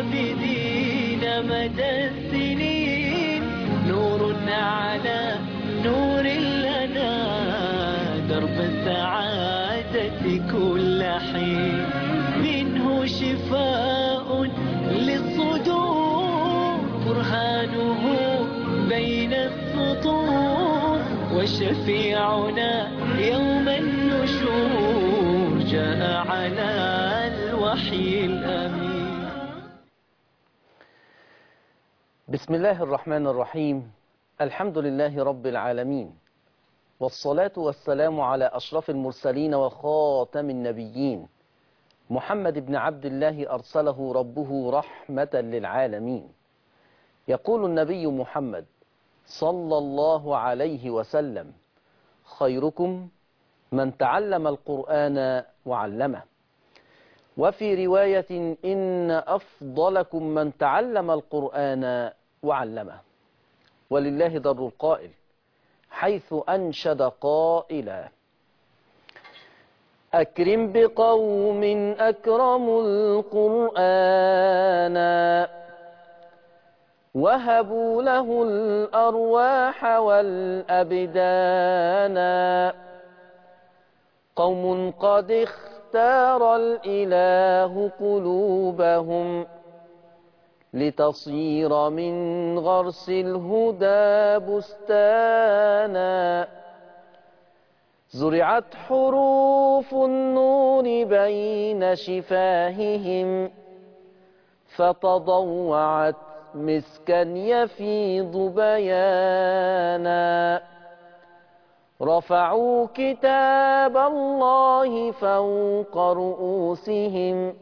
العابدين مدى السنين نور على نور لنا درب السعادة كل حين منه شفاء للصدور برهانه بين السطور وشفيعنا يوم النشور جاء على الوحي الأمين بسم الله الرحمن الرحيم الحمد لله رب العالمين والصلاة والسلام على أشرف المرسلين وخاتم النبيين محمد بن عبد الله أرسله ربه رحمة للعالمين يقول النبي محمد صلى الله عليه وسلم خيركم من تعلم القرآن وعلمه وفي رواية إن أفضلكم من تعلم القرآن وعلمه ولله در القائل حيث أنشد قائلا أكرم بقوم أكرموا القرآن وهبوا له الأرواح والأبدان قوم قد اختار الإله قلوبهم لتصير من غرس الهدى بستانا زرعت حروف النور بين شفاههم فتضوعت مسكا يفيض بيانا رفعوا كتاب الله فوق رؤوسهم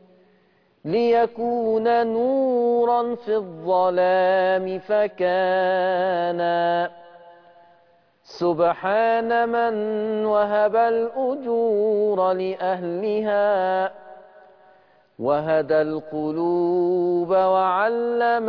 ليكون نورا في الظلام فكان سبحان من وهب الأجور لأهلها وهدى القلوب وعلم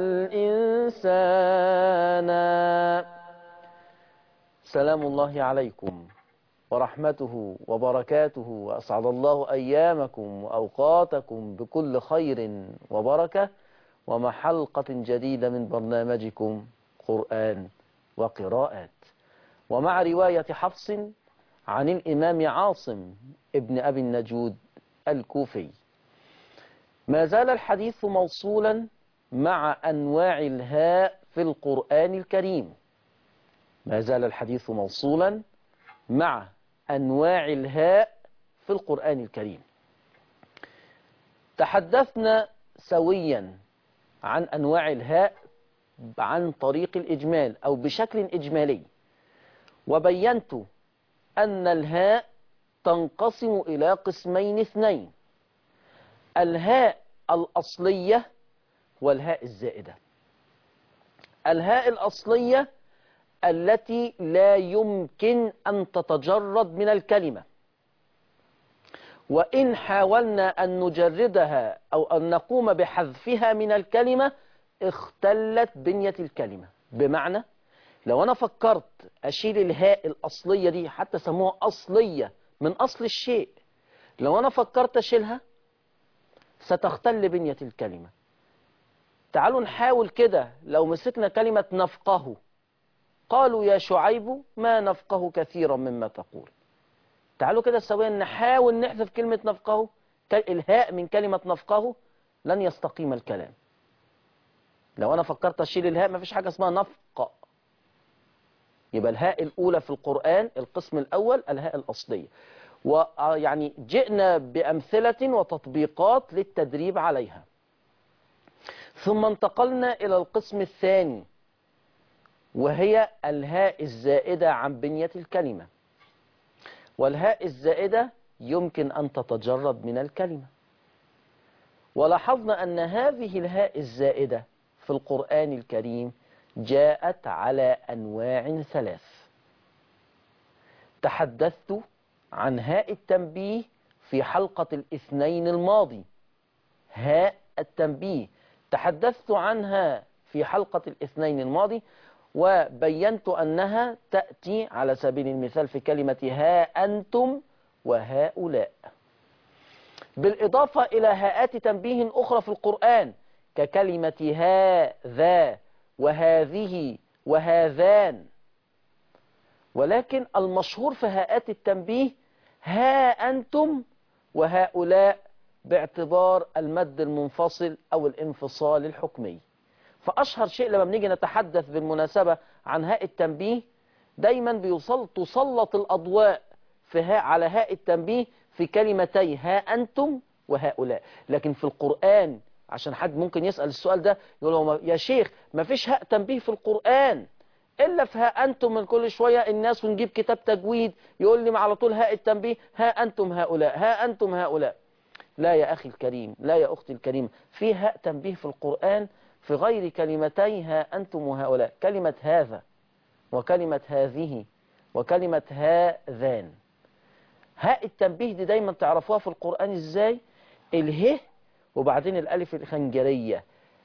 الإنسان سلام الله عليكم ورحمته وبركاته وأسعد الله أيامكم وأوقاتكم بكل خير وبركة ومع حلقة جديدة من برنامجكم قرآن وقراءات ومع رواية حفص عن الإمام عاصم ابن أبي النجود الكوفي ما زال الحديث موصولا مع أنواع الهاء في القرآن الكريم ما زال الحديث موصولا مع أنواع الهاء في القرآن الكريم تحدثنا سويا عن أنواع الهاء عن طريق الإجمال أو بشكل إجمالي وبينت أن الهاء تنقسم إلى قسمين اثنين الهاء الأصلية والهاء الزائدة الهاء الأصلية التي لا يمكن أن تتجرد من الكلمة وإن حاولنا أن نجردها أو أن نقوم بحذفها من الكلمة اختلت بنية الكلمة بمعنى لو أنا فكرت أشيل الهاء الأصلية دي حتى سموها أصلية من أصل الشيء لو أنا فكرت أشيلها ستختل بنية الكلمة تعالوا نحاول كده لو مسكنا كلمة نفقه قالوا يا شعيب ما نفقه كثيرا مما تقول تعالوا كده سويا نحاول نحذف كلمة نفقه الهاء من كلمة نفقه لن يستقيم الكلام لو أنا فكرت أشيل الهاء ما فيش حاجة اسمها نفق يبقى الهاء الأولى في القرآن القسم الأول الهاء الأصلية ويعني جئنا بأمثلة وتطبيقات للتدريب عليها ثم انتقلنا إلى القسم الثاني وهي الهاء الزائدة عن بنية الكلمة والهاء الزائدة يمكن أن تتجرد من الكلمة ولاحظنا أن هذه الهاء الزائدة في القرآن الكريم جاءت على أنواع ثلاث تحدثت عن هاء التنبيه في حلقة الاثنين الماضي هاء التنبيه تحدثت عنها في حلقة الاثنين الماضي وبينت أنها تأتي على سبيل المثال في كلمة ها أنتم وهؤلاء بالإضافة إلى هاءات تنبيه أخرى في القرآن ككلمة هذا وهذه وهذان ولكن المشهور في هاءات التنبيه ها أنتم وهؤلاء باعتبار المد المنفصل أو الانفصال الحكمي فأشهر شيء لما بنيجي نتحدث بالمناسبة عن هاء التنبيه دايما بيصل تسلط الأضواء في هاء على هاء التنبيه في كلمتي ها أنتم وهؤلاء لكن في القرآن عشان حد ممكن يسأل السؤال ده يقول له يا شيخ ما فيش هاء تنبيه في القرآن إلا في ها أنتم من كل شوية الناس ونجيب كتاب تجويد يقول لي على طول هاء التنبيه ها أنتم هؤلاء ها أنتم هؤلاء لا يا أخي الكريم لا يا أختي الكريمة في هاء تنبيه في القرآن في غير كلمتي ها أنتم وهؤلاء كلمة هذا وكلمة هذه وكلمة هذان هاء التنبيه دي دايما تعرفوها في القرآن ازاي اله وبعدين الالف الخنجرية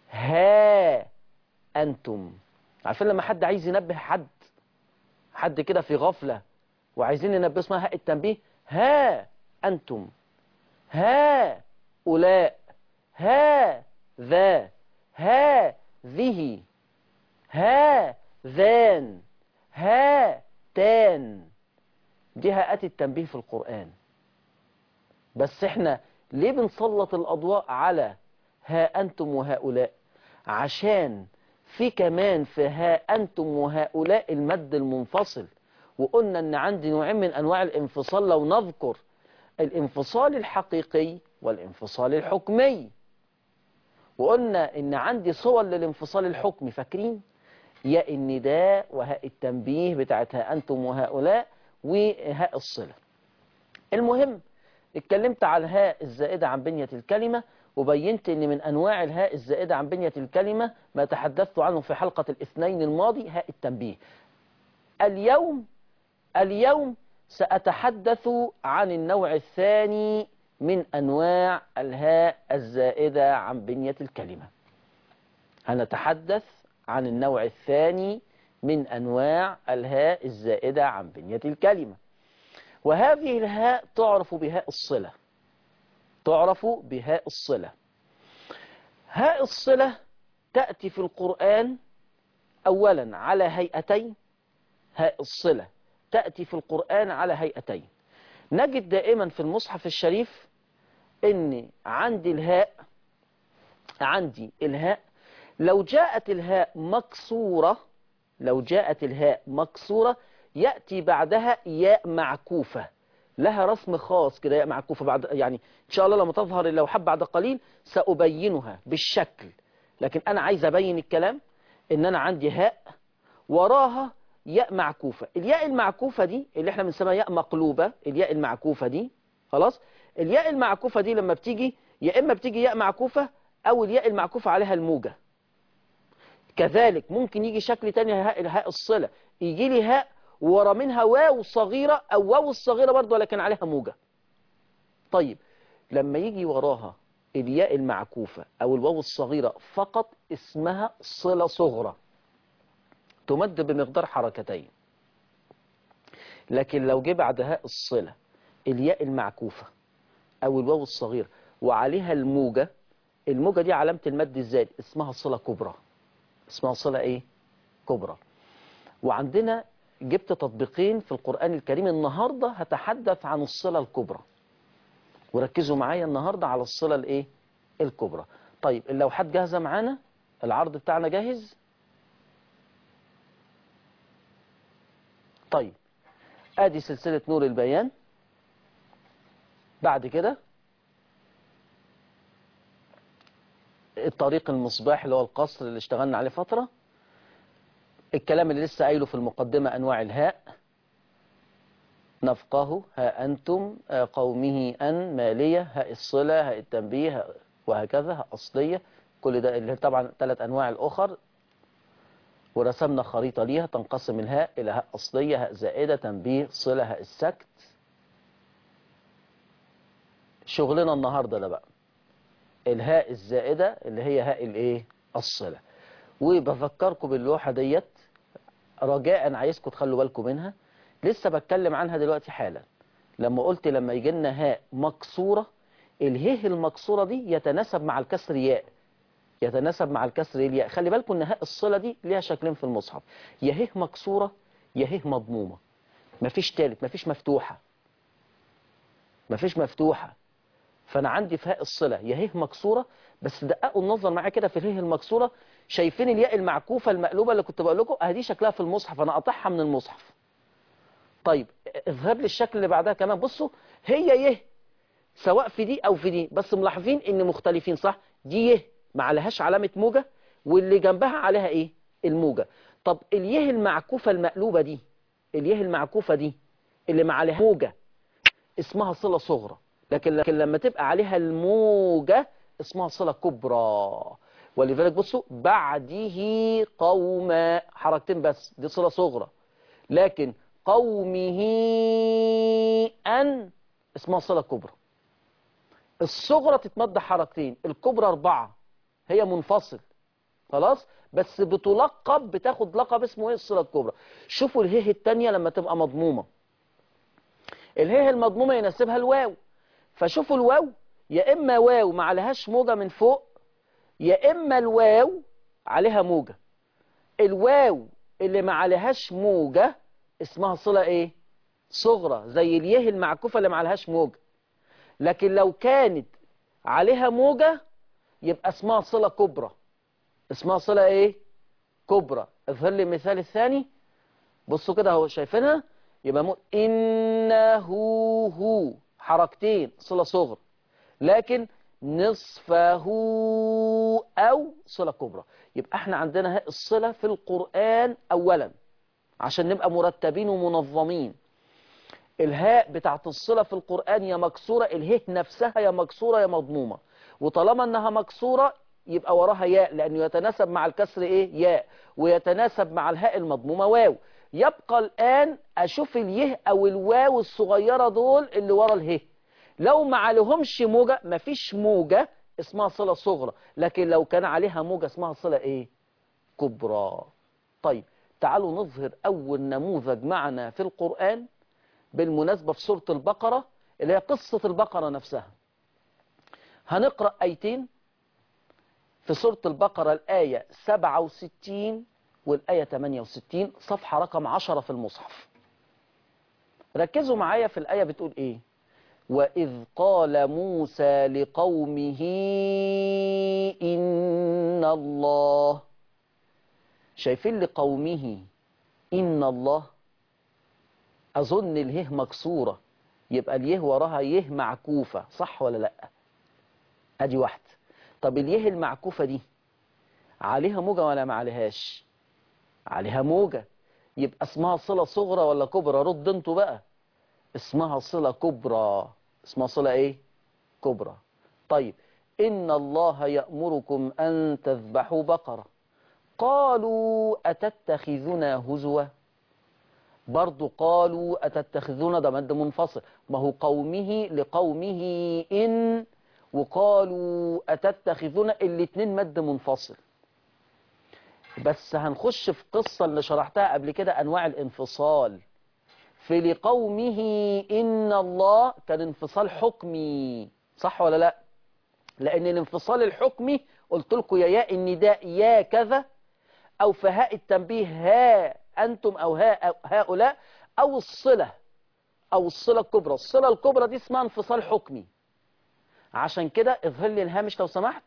ها انتم عارفين لما حد عايز ينبه حد حد كده في غفلة وعايزين ننبه اسمها هاء التنبيه ها انتم ها أولاء ها ذا ها ذه ها ذان ها تان دي هاءات التنبيه في القرآن بس احنا ليه بنسلط الأضواء على ها أنتم وهؤلاء عشان في كمان في ها أنتم وهؤلاء المد المنفصل وقلنا ان عندي نوعين من أنواع الانفصال لو نذكر الانفصال الحقيقي والانفصال الحكمي وقلنا ان عندي صور للانفصال الحكمي فاكرين يا النداء وهاء التنبيه بتاعت ها أنتم وهؤلاء وهاء الصلة المهم اتكلمت على الهاء الزائدة عن بنية الكلمة وبينت ان من انواع الهاء الزائدة عن بنية الكلمة ما تحدثت عنه في حلقة الاثنين الماضي هاء التنبيه اليوم اليوم سأتحدث عن النوع الثاني من أنواع الهاء الزائدة عن بنية الكلمة هنتحدث عن النوع الثاني من أنواع الهاء الزائدة عن بنية الكلمة وهذه الهاء تعرف بهاء الصلة تعرف بهاء الصلة هاء الصلة تأتي في القرآن أولا على هيئتين هاء الصلة تأتي في القرآن على هيئتين نجد دائما في المصحف الشريف ان عندي الهاء عندي الهاء لو جاءت الهاء مكسورة لو جاءت الهاء مكسورة يأتي بعدها ياء معكوفة لها رسم خاص كده ياء معكوفة بعد يعني إن شاء الله لما تظهر اللوحات بعد قليل سأبينها بالشكل لكن أنا عايز أبين الكلام إن أنا عندي هاء وراها ياء معكوفة الياء المعكوفة دي اللي احنا بنسميها ياء مقلوبة الياء المعكوفة دي خلاص الياء المعكوفة دي لما بتيجي يا إما بتيجي ياء معكوفة أو الياء المعكوفة عليها الموجة كذلك ممكن يجي شكل تاني هاء الهاء الصلة يجي لي هاء ورا منها واو صغيرة أو واو الصغيرة برضو ولكن عليها موجة طيب لما يجي وراها الياء المعكوفة أو الواو الصغيرة فقط اسمها صلة صغرى تمد بمقدار حركتين لكن لو جه بعد هاء الصلة الياء المعكوفة أو الواو الصغيرة وعليها الموجة الموجة دي علامة المد الزائد اسمها صلة كبرى اسمها صلة ايه كبرى وعندنا جبت تطبيقين في القرآن الكريم النهاردة هتحدث عن الصلة الكبرى وركزوا معايا النهاردة على الصلة الايه الكبرى طيب اللوحات جاهزة معانا العرض بتاعنا جاهز طيب ادي سلسلة نور البيان بعد كده الطريق المصباح اللي هو القصر اللي اشتغلنا عليه فترة الكلام اللي لسه قايله في المقدمة أنواع الهاء نفقه ها أنتم قومه أن مالية هاء الصلة هاء التنبيه وهكذا هاء أصلية كل ده اللي طبعا ثلاث أنواع الأخر ورسمنا خريطة ليها تنقسم الهاء إلى هاء أصلية هاء زائدة تنبيه صلة هاء السكت شغلنا النهاردة ده بقى الهاء الزائدة اللي هي هاء الايه الصلة وبفكركم باللوحة ديت رجاء عايزكم تخلوا بالكم منها لسه بتكلم عنها دلوقتي حالا لما قلت لما يجي لنا هاء مكسورة الهه المكسورة دي يتناسب مع الكسر ياء يتناسب مع الكسر الياء خلي بالكم ان هاء الصلة دي ليها شكلين في المصحف يا هه مكسورة يا هه مضمومة مفيش تالت مفيش مفتوحة مفيش مفتوحة فانا عندي في هاء الصلة يا هه مكسورة بس دققوا النظر معايا كده في الهه المكسورة شايفين الياء المعكوفة المقلوبة اللي كنت بقول لكم اهدي شكلها في المصحف انا قاطعها من المصحف طيب اظهر لي الشكل اللي بعدها كمان بصوا هي يه سواء في دي او في دي بس ملاحظين ان مختلفين صح دي يه ما عليهاش علامة موجة واللي جنبها عليها ايه الموجة طب اليه المعكوفة المقلوبة دي اليه المعكوفة دي اللي ما عليها موجة اسمها صلة صغرى لكن لكن لما تبقى عليها الموجة اسمها صلة كبرى ولذلك بصوا بعده قوم حركتين بس دي صلة صغرى لكن قومه أن اسمها صلة كبرى الصغرى تتمد حركتين الكبرى أربعة هي منفصل خلاص بس بتلقب بتاخد لقب اسمه ايه الصلة الكبرى شوفوا الهيه التانية لما تبقى مضمومة الهيه المضمومة يناسبها الواو فشوفوا الواو يا إما واو ما عليهاش موجة من فوق يا إما الواو عليها موجة الواو اللي ما عليهاش موجة اسمها صلة ايه صغرى زي اليه المعكوفة اللي ما عليهاش موجة لكن لو كانت عليها موجة يبقى اسمها صلة كبرى اسمها صلة ايه كبرى اظهر لي المثال الثاني بصوا كده اهو شايفينها يبقى مو انه هو حركتين صلة صغرى لكن نصفه او صلة كبرى يبقى احنا عندنا هاء الصلة في القرآن اولا عشان نبقى مرتبين ومنظمين الهاء بتاعت الصلة في القرآن يا مكسورة الهه نفسها يا مكسورة يا مضمومة وطالما انها مكسورة يبقى وراها ياء لانه يتناسب مع الكسر ايه ياء ويتناسب مع الهاء المضمومة واو يبقى الآن أشوف اليه أو الواو الصغيرة دول اللي ورا الهه لو ما عليهمش موجة مفيش موجة اسمها صلة صغرى لكن لو كان عليها موجة اسمها صلة ايه كبرى طيب تعالوا نظهر أول نموذج معنا في القرآن بالمناسبة في سورة البقرة اللي هي قصة البقرة نفسها هنقرأ آيتين في سورة البقرة الآية 67 والآية 68 صفحة رقم 10 في المصحف ركزوا معايا في الآية بتقول إيه وإذ قال موسى لقومه إن الله شايفين لقومه إن الله أظن اله مكسورة يبقى اليه وراها يه معكوفة صح ولا لأ أدي واحدة طب اليه المعكوفة دي عليها موجة ولا ما عليهاش عليها موجة يبقى اسمها صلة صغرى ولا كبرى رد انتوا بقى اسمها صلة كبرى اسمها صلة ايه كبرى طيب إن الله يأمركم أن تذبحوا بقرة قالوا أتتخذنا هزوا برضو قالوا أتتخذون ده مد منفصل ما هو قومه لقومه إن وقالوا أتتخذون الاتنين مد منفصل بس هنخش في قصة اللي شرحتها قبل كده أنواع الانفصال في لقومه إن الله كان انفصال حكمي صح ولا لا لأن الانفصال الحكمي قلت لكم يا ياء النداء يا كذا أو في هاء التنبيه ها أنتم أو ها هؤلاء أو الصلة أو الصلة الكبرى الصلة الكبرى دي اسمها انفصال حكمي عشان كده اظهر لي الهامش لو سمحت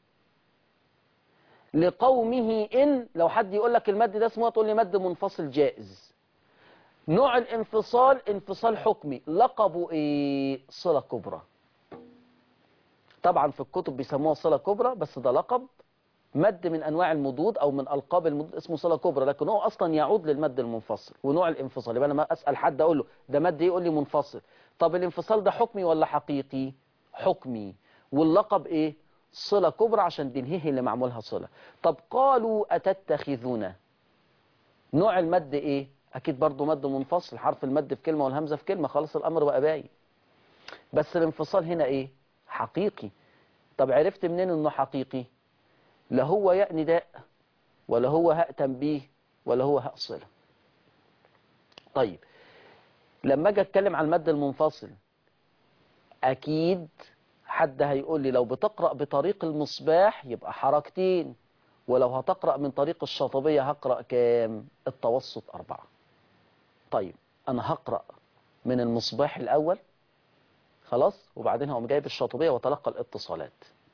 لقومه إن لو حد يقول لك المد ده اسمه تقول لي مد منفصل جائز نوع الانفصال انفصال حكمي لقبه ايه صلة كبرى طبعا في الكتب بيسموها صلة كبرى بس ده لقب مد من انواع المدود او من القاب المدود اسمه صلة كبرى لكن هو اصلا يعود للمد المنفصل ونوع الانفصال يبقى انا ما اسال حد اقول له ده مد ايه يقول لي منفصل طب الانفصال ده حكمي ولا حقيقي حكمي واللقب ايه صلة كبرى عشان دي الهيه اللي معمولها صلة طب قالوا اتتخذون نوع المد ايه اكيد برضو مد منفصل حرف المد في كلمة والهمزة في كلمة خلاص الامر بقى باين بس الانفصال هنا ايه حقيقي طب عرفت منين انه حقيقي لا هو ياء نداء ولا هو هاء تنبيه ولا هو هاء صلة طيب لما اجي اتكلم عن المد المنفصل اكيد حد هيقول لي لو بتقرأ بطريق المصباح يبقى حركتين ولو هتقرأ من طريق الشاطبية هقرأ كام التوسط أربعة طيب أنا هقرأ من المصباح الأول خلاص وبعدين هقوم جايب الشاطبية وتلقى الاتصالات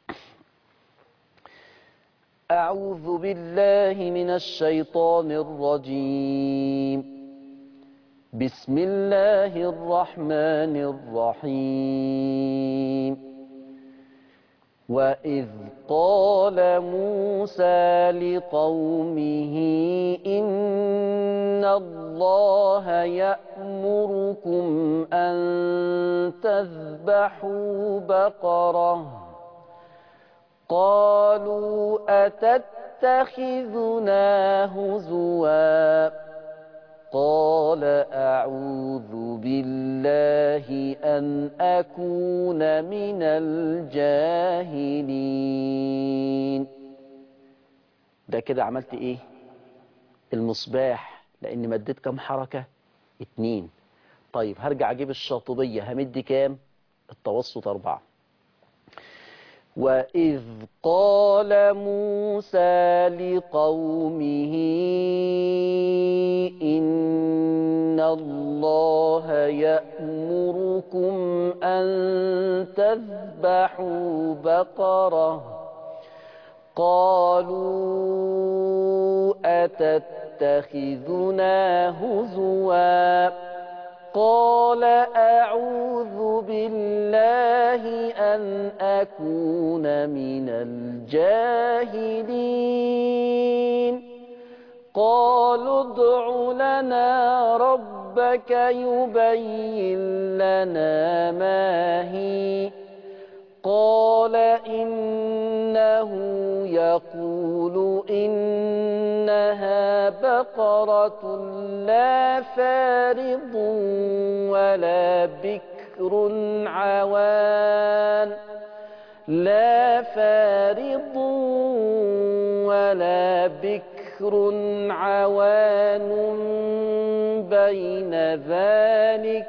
أعوذ بالله من الشيطان الرجيم بسم الله الرحمن الرحيم وإذ قال موسى لقومه إن الله يأمركم أن تذبحوا بقرة قالوا أتتخذنا هزوا قال أعوذ بالله أن أكون من الجاهلين ده كده عملت ايه المصباح لان مديت كام حركة اتنين طيب هرجع اجيب الشاطبية همد كام التوسط اربعة وإذ قال موسى لقومه إن الله يأمركم أن تذبحوا بقرة قالوا أتتخذنا هزوا قال أعوذ بالله أن أكون من الجاهلين قالوا ادع لنا ربك يبين لنا ما هي قال إنه يقول إنها بقرة لا فارض ولا بكر عوان لا فارض ولا بكر عوان بين ذلك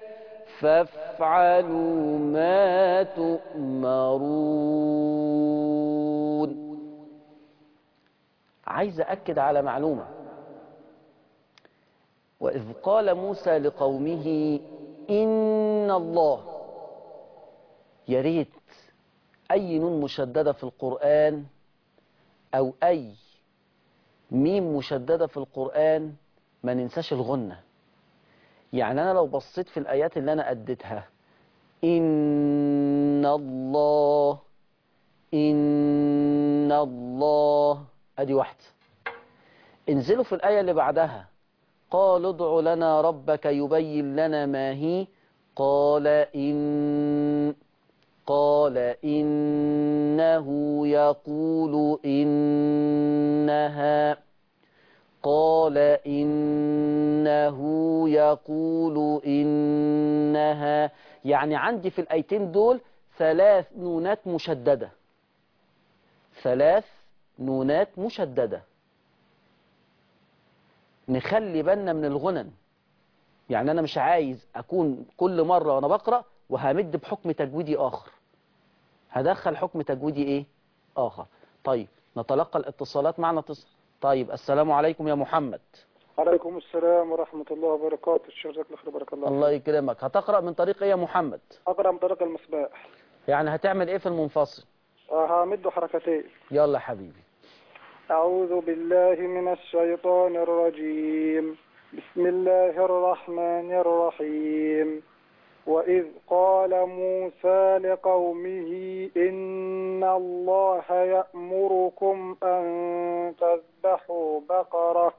فافعلوا ما تؤمرون عايز أكد على معلومة وإذ قال موسى لقومه إن الله يا ريت أي نون مشددة في القرآن أو أي ميم مشددة في القرآن ما ننساش الغنة يعني أنا لو بصيت في الآيات اللي أنا أديتها إن الله إن الله أدي واحدة انزلوا في الآية اللي بعدها قال ادع لنا ربك يبين لنا ما هي قال إن قال إنه يقول إنها قال إنه يقول إنها يعني عندي في الآيتين دول ثلاث نونات مشددة ثلاث نونات مشددة نخلي بالنا من الغنن يعني أنا مش عايز أكون كل مرة وأنا بقرأ وهمد بحكم تجويدي آخر هدخل حكم تجويدي إيه آخر طيب نتلقى الاتصالات معنا اتصال طيب السلام عليكم يا محمد عليكم السلام ورحمة الله وبركاته جزاك الله خير بارك الله الله يكرمك هتقرأ من طريق ايه يا محمد أقرأ من طريق المصباح يعني هتعمل ايه في المنفصل آه، همد حركتين يلا حبيبي أعوذ بالله من الشيطان الرجيم بسم الله الرحمن الرحيم وإذ قال موسى لقومه إن الله يأمركم أن تذبحوا بقرة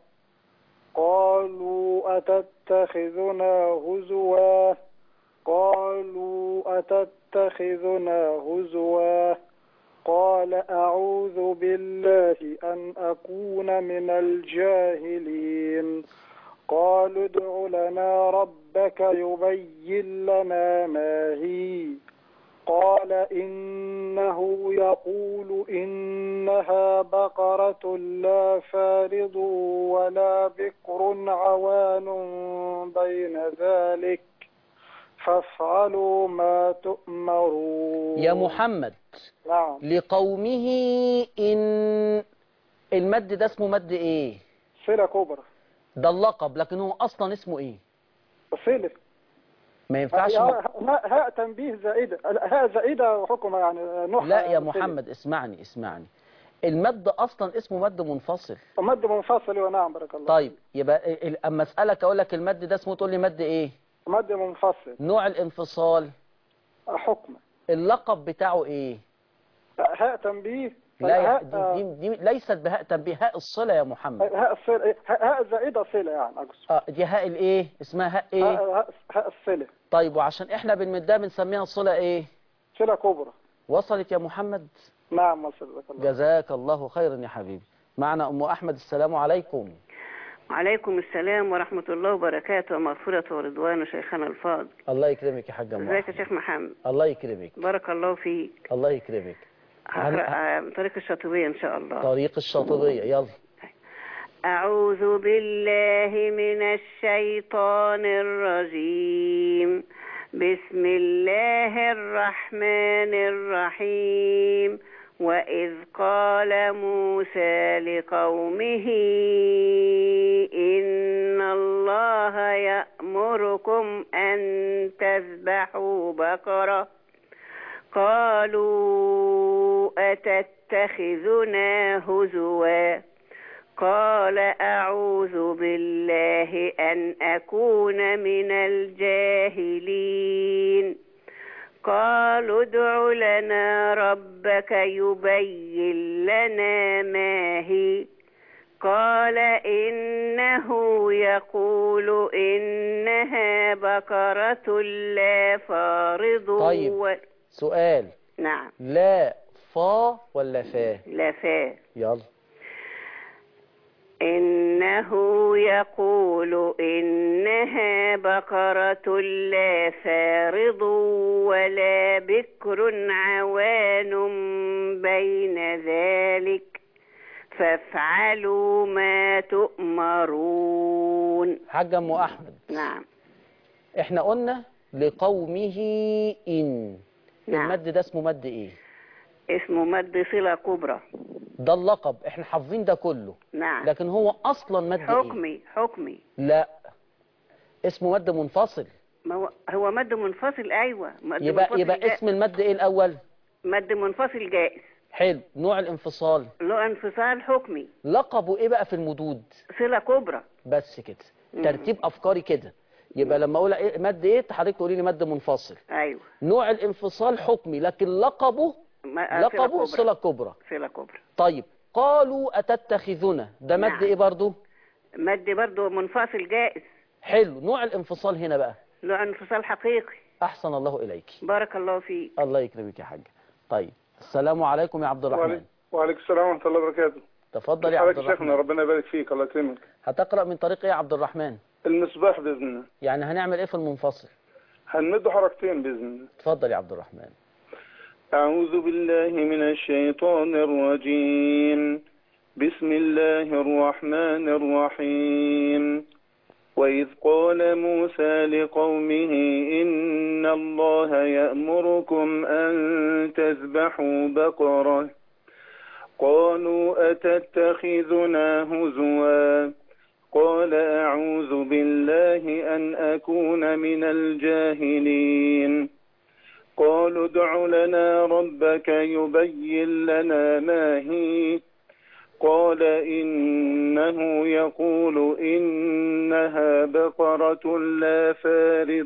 قالوا أتتخذنا هزوا قالوا أتتخذنا هزوا قال أعوذ بالله أن أكون من الجاهلين قالوا ادع لنا ربك يبين لنا ما هي قال إنه يقول إنها بقرة لا فارض ولا بكر عوان بين ذلك فافعلوا ما تؤمرون يا محمد نعم لقومه إن المد ده اسمه مد إيه صلة كبرى ده اللقب لكن هو أصلا اسمه إيه صلة ما ينفعش م... هاء هاء تنبيه زائدة هاء زائدة وحكم يعني نوح لا يا محمد اسمعني اسمعني المد أصلا اسمه مد منفصل مد منفصل ونعم بارك الله طيب يبقى ال- اما اسالك اقول لك المد ده اسمه تقول لي مد ايه مد منفصل نوع الانفصال حكم اللقب بتاعه ايه هاء تنبيه لا يا هاء- دي, دي, دي ليست بهاء تنبيه هاء الصله يا محمد هاء الصلة هاء هاء زائدة صلة يعني أقصد اه دي هاء الايه اسمها هاء ايه هاء هاء- هاء الصلة طيب وعشان احنا بنمدها بنسميها صله ايه صلة كبرى وصلت يا محمد نعم وصل بارك الله جزاك الله خيرا يا حبيبي معنا ام احمد السلام عليكم وعليكم السلام ورحمة الله وبركاته ومغفرة ورضوان شيخنا الفاضل الله يكرمك يا حاج ام ازيك يا أحمد. شيخ محمد الله يكرمك بارك الله فيك الله يكرمك هقرأ هن- آه، من طريق الشاطبية إن شاء الله طريق الشاطبيه يلا أعوذ بالله من الشيطان الرجيم بسم الله الرحمن الرحيم وإذ قال موسى لقومه إن الله يأمركم أن تذبحوا بقرة قالوا أتتخذنا هزوا قال أعوذ بالله أن أكون من الجاهلين قالوا ادع لنا ربك يبين لنا ما هي قال إنه يقول إنها بقرة لا فارض طيب. و... سؤال نعم لا فا ولا فا لا فارض يلا إنه يقول إنها بقرة لا فارض ولا بكر عوان بين ذلك فافعلوا ما تؤمرون حاج ام احمد نعم احنا قلنا لقومه ان نعم المد ده اسمه مد ايه اسمه مد صلة كبرى ده اللقب احنا حافظين ده كله نعم لكن هو اصلا مد ايه حكمي حكمي لا اسمه مد منفصل ما هو هو مد منفصل أيوة مد يبقى منفصل يبقى جائز. اسم المد ايه الاول مد منفصل جائز حلو نوع الانفصال له انفصال حكمي لقبه ايه بقى في المدود صلة كبرى بس كده مم. ترتيب افكاري كده يبقى لما اقول إيه مد ايه حضرتك تقولي لي مد منفصل ايوه نوع الانفصال حكمي لكن لقبه ما- لقبه كبرى. صله كبرى صلة كبرى طيب قالوا اتتخذنا ده مد نعم. ايه برضو مد برضه منفصل جائز حلو نوع الانفصال هنا بقى له انفصال حقيقي احسن الله اليك بارك الله فيك الله يكرمك يا حاج طيب السلام عليكم يا عبد الرحمن وعليكم وعليكم السلام ورحمة الله وبركاته تفضل يا عبد حضرتك شيخنا الرحمن ربنا يبارك فيك الله يكرمك هتقرا من طريق ايه يا عبد الرحمن المصباح بإذن الله يعني هنعمل ايه في المنفصل هنمد حركتين بإذن الله اتفضل يا عبد الرحمن أعوذ بالله من الشيطان الرجيم بسم الله الرحمن الرحيم وإذ قال موسى لقومه إن الله يأمركم أن تذبحوا بقرة قالوا أتتخذنا هزوا قال أعوذ بالله أن أكون من الجاهلين قالوا ادع لنا ربك يبين لنا ما هي قال إنه يقول إنها بقرة لا فارض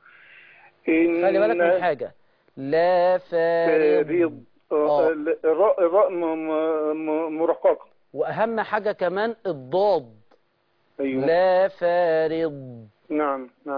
خلي بالك من إن حاجة لا فارض فارض آه. الراء الراء م- م- مرققة وأهم حاجة كمان الضاد أيوه لا فارض نعم نعم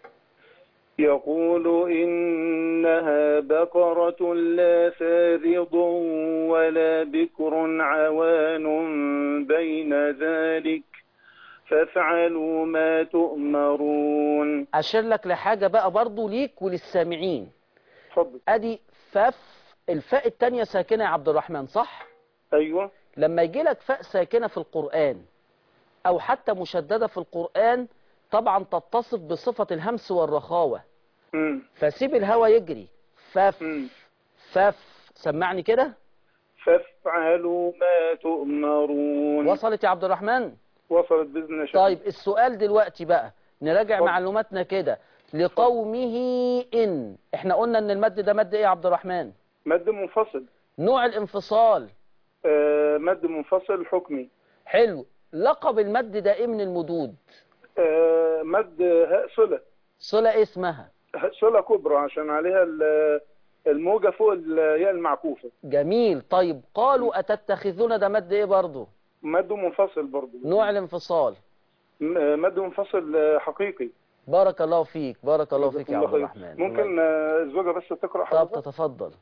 يقول إنها بقرة لا فارض ولا بكر عوان بين ذلك فافعلوا ما تؤمرون أشير لك لحاجة بقى برضو ليك وللسامعين اتفضل أدي فف الفاء التانية ساكنة يا عبد الرحمن صح؟ أيوه لما يجي لك فاء ساكنة في القرآن أو حتى مشددة في القرآن طبعا تتصف بصفة الهمس والرخاوة مم. فسيب الهوا يجري فف مم. فف سمعني كده فافعلوا ما تؤمرون وصلت يا عبد الرحمن وصلت بإذن الله شيخ. طيب السؤال دلوقتي بقى نراجع اتفضل. معلوماتنا كده لقومه إن احنا قلنا ان المد ده مد ايه يا عبد الرحمن مد منفصل نوع الانفصال آه مد منفصل حكمي حلو لقب المد ده ايه من المدود آه مد هاء صلة صلة ايه اسمها هاء صلة كبرى عشان عليها ال- الموجة فوق الياء المعكوفة جميل طيب قالوا أتتخذون ده مد ايه برضو مد منفصل برضو نوع الانفصال م- آه، مد منفصل آه، حقيقي بارك الله فيك بارك الله فيك يا جزاكم عبد الله خير. الرحمن ممكن آه، الزوجة بس تقرأ طب حضرتك تتفضل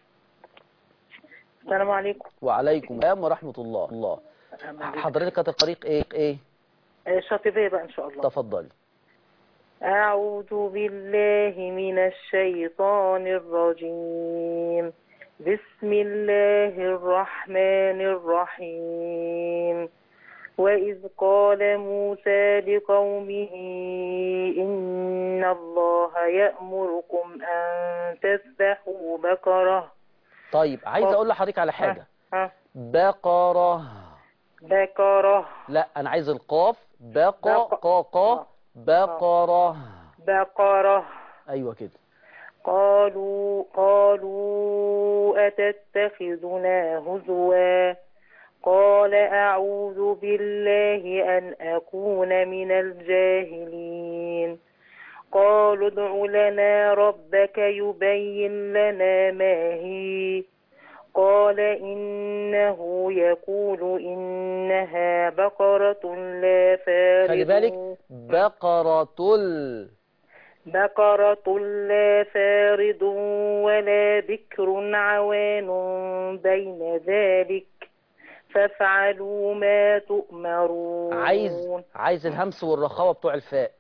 السلام عليكم وعليكم السلام ورحمة الله الله حضرتك هتقريق ايه ايه آه، شاطبية بقى إن شاء الله تفضلي أعوذ بالله من الشيطان الرجيم بسم الله الرحمن الرحيم وإذ قال موسى لقومه إن الله يأمركم أن تذبحوا بقرة طيب عايز أه. اقول لحضرتك على حاجة ها بقرة بقرة لا انا عايز القاف بقى بق- قا قا بقرة بقرة ايوه كده قالوا قالوا أتتخذنا هزوا قال أعوذ بالله أن أكون من الجاهلين قالوا ادع لنا ربك يبين لنا ما هي قال إنه يقول إنها بقرة لا فارض خلي بالك بقرة ال بقرة لا فارض ولا بكر عوان بين ذلك فافعلوا ما تؤمرون عايز عايز الهمس والرخاوة بتوع الفاء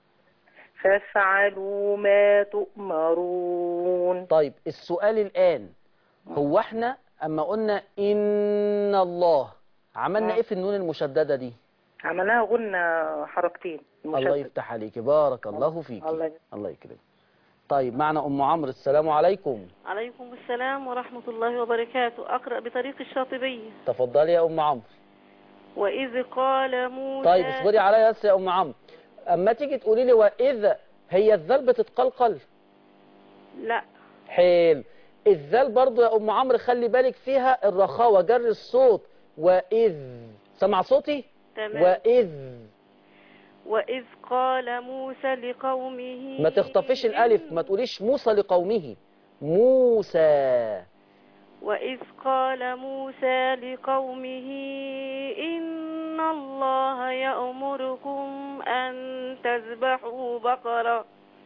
فافعلوا ما تؤمرون طيب السؤال الآن هو احنا اما قلنا ان الله عملنا آه. ايه في النون المشددة دي عملناها غنى حركتين الله مشدد. يفتح عليك بارك الله فيك الله يجزاك. الله يكرمك طيب معنا ام عمرو السلام عليكم عليكم السلام ورحمة الله وبركاته أقرأ بطريق الشاطبية تفضلي يا ام عمرو وإذ قال موسى طيب اصبري عليا بس يا ام عمرو اما تيجي تقولي لي واذا هي الذال بتتقلقل لا حلو الذال برضو يا ام عمرو خلي بالك فيها الرخاوة جر الصوت واذ سمع صوتي تمام واذ وإذ قال موسى لقومه ما تخطفيش الالف ما تقوليش موسى لقومه موسى وإذ قال موسى لقومه إن الله يأمركم أن تذبحوا بقرة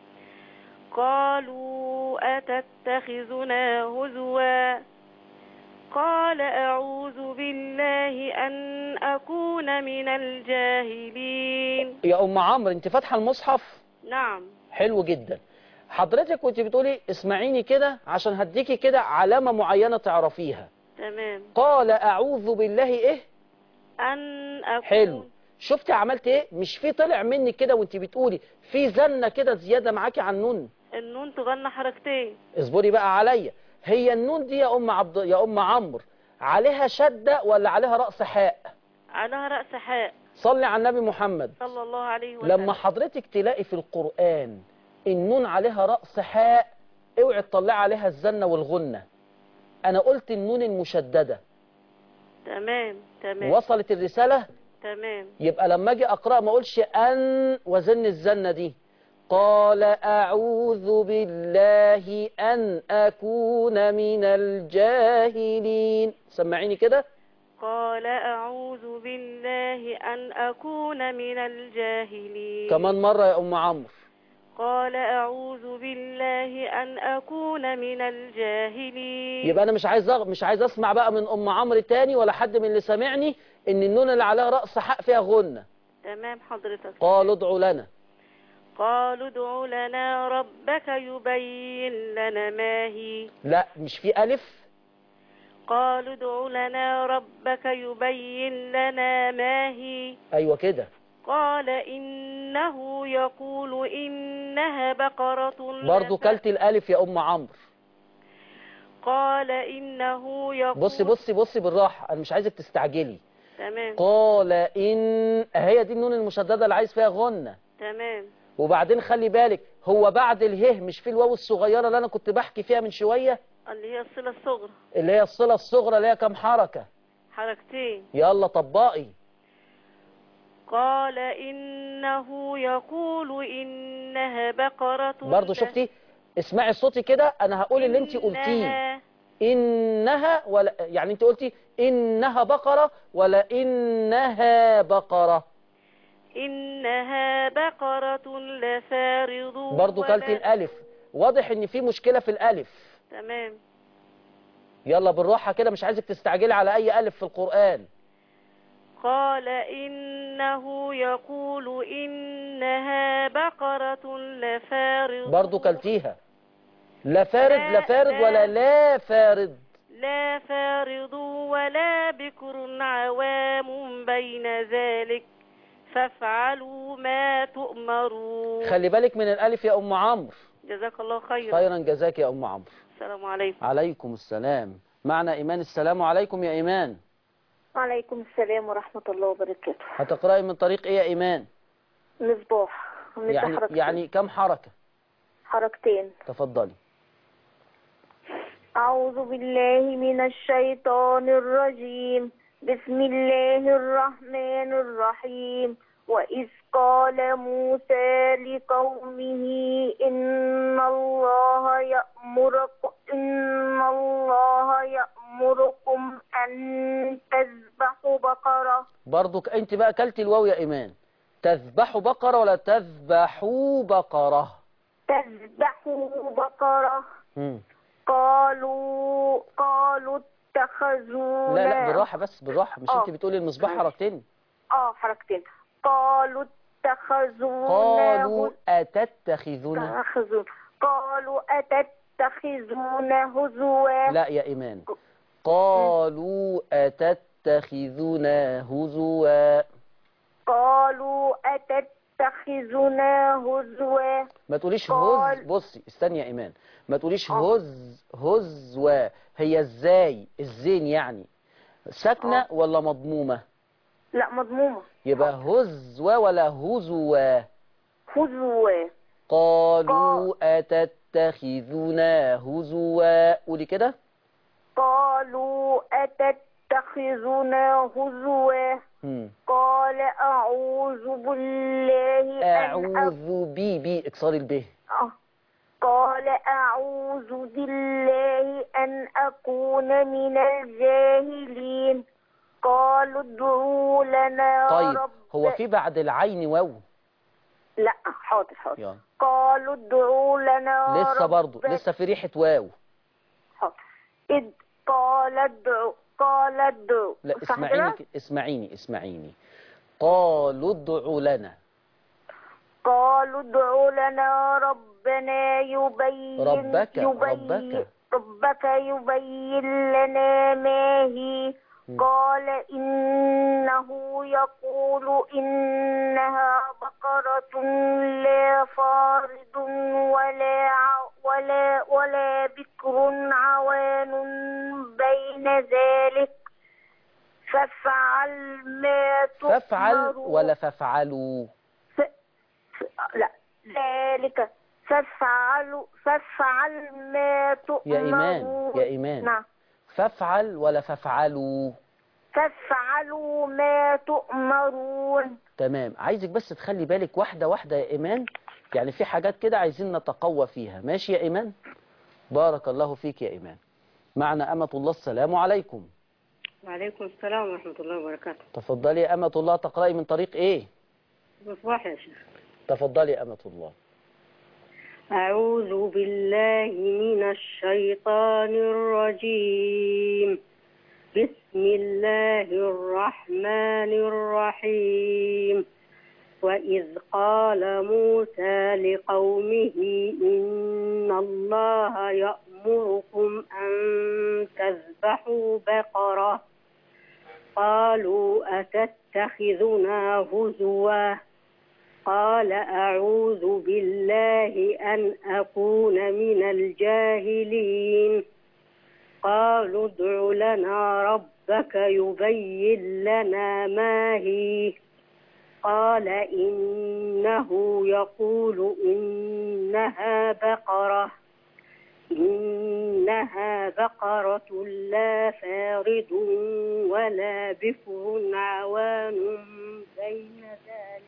قالوا أتتخذنا هزوا قال أعوذ بالله أن أكون من الجاهلين يا ام عمرو انت فاتحه المصحف نعم حلو جدا حضرتك كنت بتقولي اسمعيني كده عشان هديكي كده علامة معينة تعرفيها تمام قال اعوذ بالله ايه أن أكون حلو شفتي عملت ايه مش في طلع منك كده وانت بتقولي في زنة كده زيادة معاكي عن نون النون تغنى حركتين اصبري بقى عليا هي النون دي يا ام عبد يا ام عمرو عليها شدة ولا عليها رأس حاء على رأس حاء صلي على النبي محمد صلى الله عليه وسلم لما حضرتك تلاقي في القرآن النون عليها رأس حاء اوعي تطلعي عليها الزنة والغنة انا قلت النون المشددة تمام تمام وصلت الرسالة تمام يبقى لما اجي اقرأ ما اقولش ان وزن الزنة دي قال اعوذ بالله ان اكون من الجاهلين سمعيني كده قال أعوذ بالله أن أكون من الجاهلين كمان مرة يا ام عمرو قال أعوذ بالله أن أكون من الجاهلين يبقى انا مش عايز أغ... مش عايز اسمع بقى من ام عمرو تاني ولا حد من اللي سامعني ان النون اللي عليها رأس حق فيها غنة تمام حضرتك قالوا ادعوا لنا قالوا ادع لنا ربك يبين لنا ما هي لا مش في ألف قالوا ادع لنا ربك يبين لنا ما هي أيوة كده قال إنه يقول إنها بقرة لا برضو ف- كلت الالف يا ام عمرو قال إنه يقول بصي بصي بصي بالراحه انا مش عايزك تستعجلي تمام قال ان هي دي النون المشدده اللي عايز فيها غنه تمام وبعدين خلي بالك هو بعد اله مش في الواو الصغيره اللي انا كنت بحكي فيها من شويه اللي هي الصلة الصغرى اللي هي الصله الصغرى اللي هي كام حركه حركتين يلا طبقي قال إنه يقول إنها بقرة برضو لا- شفتي اسمعي صوتي كده انا هقول اللي انت قلتيه إنها انها ولا يعني انت قلتي انها بقره ولا انها بقره إنها بقرة لا فارض برضو ولا- كلت الالف واضح ان في مشكله في الالف تمام يلا بالراحه كده مش عايزك تستعجلي على اي الف في القران قال إنه يقول إنها بقرة لا فارض برضو كلتيها لا فارد لا- لا فارد لا. ولا لا فارد لا فارض ولا بكر عوام بين ذلك فافعلوا ما تؤمرون خلي بالك من الالف يا ام عمرو جزاك الله خيرا خيرا جزاك يا ام عمرو السلام عليكم عليكم السلام معنا ايمان السلام عليكم يا ايمان وعليكم السلام ورحمة الله وبركاته هتقراي من طريق ايه يا ايمان مصباح من يعني حركتين يعني كم حركه حركتين تفضلي أعوذ بالله من الشيطان الرجيم بسم الله الرحمن الرحيم وإذ قال موسى لقومه إن الله يأمركم إن الله يأمركم أن تذبحوا بقرة برضو ك- انت بقى كلتي الواو يا ايمان تذبحوا بقره ولا تذبحوا بقره تذبحوا بقرة مم. قالوا قالوا اتخذونا لا لا بالراحه بس بالراحه مش آه. انت بتقولي المصباح ماشي. حركتين اه حركتين قالوا اتخذونا قالوا اتتخذون اتخذوا قالوا أتتخذون هزوا لا يا ايمان قالوا اتتخذنا هزوا قالوا أتتخذنا هزوا ما تقوليش قال- هز بصي استني يا ايمان ما تقوليش آه. هز هزوا هي ازاي الزين يعني ساكنه آه. ولا مضمومه لا مضمومة يبقى هزوا ولا هزوا هزوا قالوا اتتخذنا هزوا قولي كده قالوا أتتخذنا هزوا مم. قال أعوذ بالله أن أ- اعوذ بي بي اكسار الب آه. قال أعوذ بالله أن أكون من الجاهلين قالوا ادعوا لنا طيب رب هو في بعد العين واو لا حاضر حاضر يلا قالوا ادعوا لنا لسه برضو ربك. لسه في ريحه واو حاضر إذ قال ادعوا قال ادعوا لا صح اسمعيني كده؟ ك- اسمعيني اسمعيني قالوا ادعوا لنا قالوا ادعوا لنا ربنا يبين ربك- يبين ربك. ربك يبين لنا ما هي م. قال إنه يقول إنها بقرة لا فارض ولا ع- ولا ولا بكر عوان بين ذلك فافعل ما فافعل تؤمر ولا فافعلوا ف... ف... لا ذلك فافعل فافعل ما تؤمر يا إيمان يا إيمان نعم فافعل ولا فافعلوا فافعلوا ما تؤمرون تمام عايزك بس تخلي بالك واحدة واحدة يا إيمان يعني في حاجات كده عايزين نتقوى فيها ماشي يا إيمان بارك الله فيك يا إيمان معنا أمة الله السلام عليكم وعليكم السلام ورحمة الله وبركاته تفضلي يا أمة الله تقرأي من طريق إيه مصباح يا شيخ تفضلي يا أمة الله أعوذ بالله من الشيطان الرجيم بسم الله الرحمن الرحيم وإذ قال موسى لقومه إن الله يأمركم أن تذبحوا بقرة قالوا أتتخذنا هزوا قال أعوذ بالله أن أكون من الجاهلين قالوا ادع لنا ربك يبين لنا ما هي قال إنه يقول إنها بقرة إنها بقرة لا فارض ولا بكر عوان بين ذلك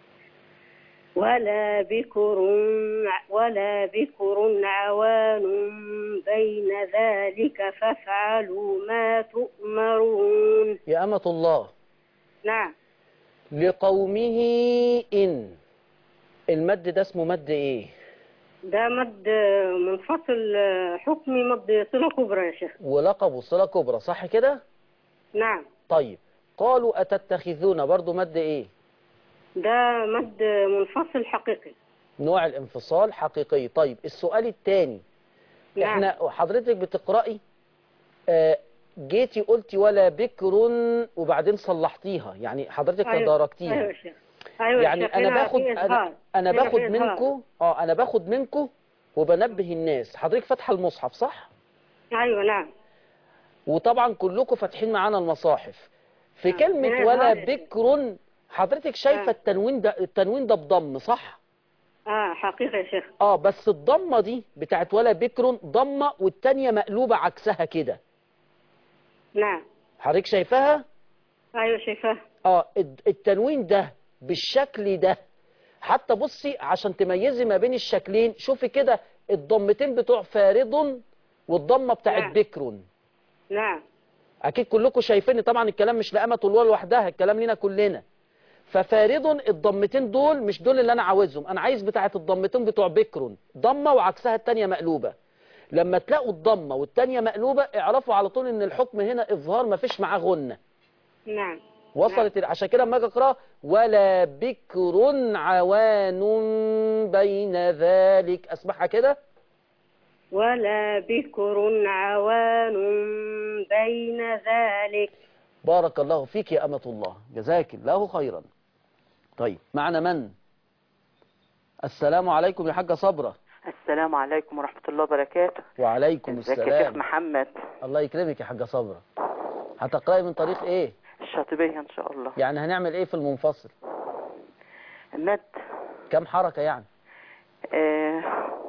ولا بكر ولا بكر عوان بين ذلك فافعلوا ما تؤمرون يا أمة الله نعم لقومه إن المد ده اسمه مد إيه ده مد منفصل حكمي مد صلة كبرى يا شيخ ولقبه صلة كبرى صح كده نعم طيب قالوا أتتخذون برضو مد إيه ده مد منفصل حقيقي نوع الانفصال حقيقي طيب السؤال الثاني نعم. احنا حضرتك بتقرأي آه، جيتي قلتي ولا بكر وبعدين صلحتيها يعني حضرتك أيوة. تداركتيها أيوة يا شيخ أيوة يا يعني شيخ. انا هنا باخد في انا إظهار. انا هنا باخد في إظهار. منكم اه انا باخد منكم وبنبه الناس حضرتك فاتحه المصحف صح أيوة نعم وطبعا كلكم فاتحين معانا المصاحف في آه. كلمة هنا ولا إظهار. بكر حضرتك شايفة آه. التنوين ده التنوين ده بضم صح اه حقيقي يا شيخ اه بس الضمة دي بتاعت ولا بكر ضمة والتانية مقلوبة عكسها كده نعم حضرتك شايفاها أيوة شايفاه اه الد- التنوين ده بالشكل ده حتى بصي عشان تميزي ما بين الشكلين شوفي كده الضمتين بتوع فارض والضمة بتاعت نعم. بكر نعم اكيد كلكم شايفين طبعا الكلام مش لأمة الله لوحدها الكلام لينا كلنا ففارض الضمتين دول مش دول اللي انا عاوزهم انا عايز بتاعت الضمتين بتوع بكر ضمة وعكسها التانية مقلوبة لما تلاقوا الضمة والتانية مقلوبة اعرفوا على طول ان الحكم هنا اظهار مفيش معاه غنة نعم وصلت ال- عشان كده لما اجي اقراها ولا بكر عوان بين ذلك اسمعها كده ولا بكر عوان بين ذلك بارك الله فيك يا أمة الله جزاك الله خيرا طيب معنا من السلام عليكم يا حاجة صبرة السلام عليكم ورحمة الله وبركاته وعليكم ازيك يا شيخ السلام محمد الله يكرمك يا حاجة صبرة هتقرأي من طريق ايه الشاطبية ان شاء الله يعني هنعمل ايه في المنفصل مد كم حركة يعني آه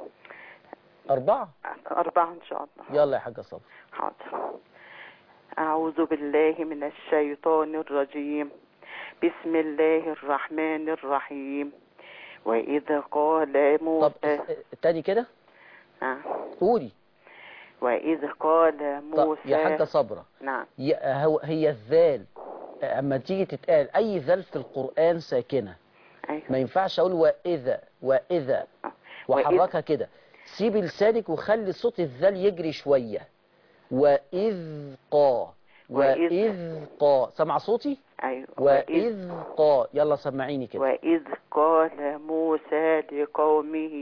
أربعة أربعة ان شاء الله يلا يا حاجة صبرة حاضر أعوذ بالله من الشيطان الرجيم بسم الله الرحمن الرحيم وإذ قال طب موسى اس- تاني كده آه. قولي وإذ قال طب موسى يا حاجة صبرة نعم ي- هو- هي الذال اما تيجي تتقال اي ذال في القرآن ساكنة أيوة. ما ينفعش اقول واذا واذا وحركها كده سيب لسانك وخلي صوت الذال يجري شوية وإذ قا وإذ- وإذ قا سمع صوتي أيوة وإذ قا يلا سمعيني كده وإذ قال موسى لقومه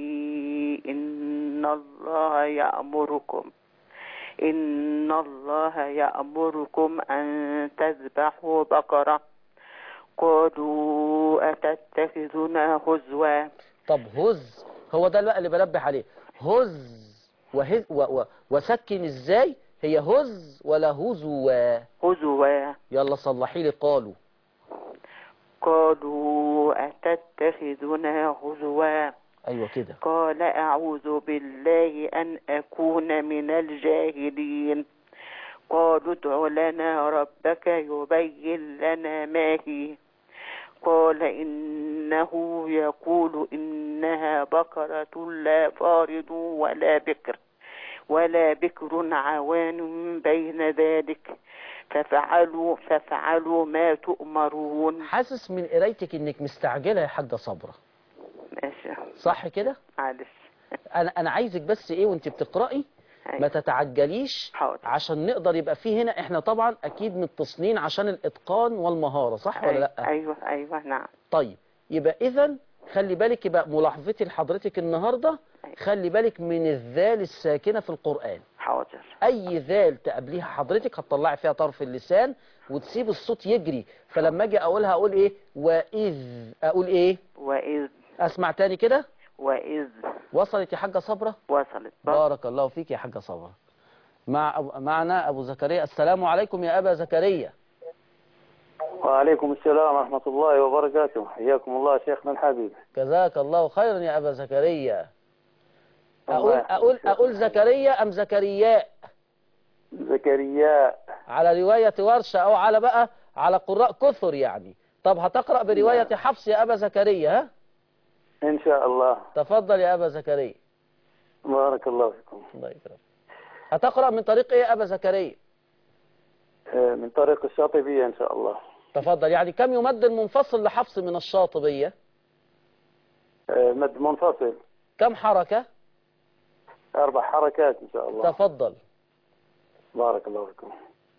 إن الله يأمركم إن الله يأمركم أن تذبحوا بقرة قالوا أتتخذنا هزوا طب هز هو ده بقى اللي بنبه عليه هز وهز و و وسكن ازاي هي هز ولا هزوا هزوا يلا صلحي لي قالوا قالوا أتتخذنا هزوا ايوه كده قال أعوذ بالله أن أكون من الجاهلين قالوا ادع لنا ربك يبين لنا ما هي قال إنه يقول إنها بقرة لا فارض ولا بكر ولا بكر عوان بين ذلك ففعلوا ففعلوا ما تؤمرون حاسس من قرايتك انك مستعجله يا حاجه صبره ماشي صح كده معلش انا انا عايزك بس ايه وانت بتقراي ما تتعجليش حاضر. عشان نقدر يبقى فيه هنا احنا طبعا اكيد متصلين عشان الاتقان والمهاره صح ولا لا أيوة أيوة نعم طيب يبقى اذا خلي بالك يبقى ملاحظتي لحضرتك النهارده خلي بالك من الذال الساكنه في القران حاضر اي ذال تقابليها حضرتك هتطلعي فيها طرف اللسان وتسيب الصوت يجري فلما اجي اقولها اقول ايه واذ اقول ايه وإذ اسمع تاني كده وإذ وصلت يا حاجه صبره وصلت بارك الله فيك يا حاجه صبره مع أبو معنا ابو زكريا السلام عليكم يا ابا زكريا وعليكم السلام ورحمة الله وبركاته حياكم الله شيخنا الحبيب جزاك الله خيرا يا ابا زكريا الله اقول يحفظك. اقول اقول زكريا ام زكرياء زكريا على روايه ورشه او على بقى على قراء كثر يعني طب هتقرا بروايه حفص يا ابا زكريا ها إن شاء الله تفضل يا ابا زكريا بارك الله فيكم الله يكرمك هتقرا من طريق ايه يا ابا زكريا آه، من طريق الشاطبية إن شاء الله تفضل يعني كم يمد المنفصل لحفص من الشاطبيه آه، مد منفصل كم حركه أربع حركات إن شاء الله تفضل بارك الله فيكم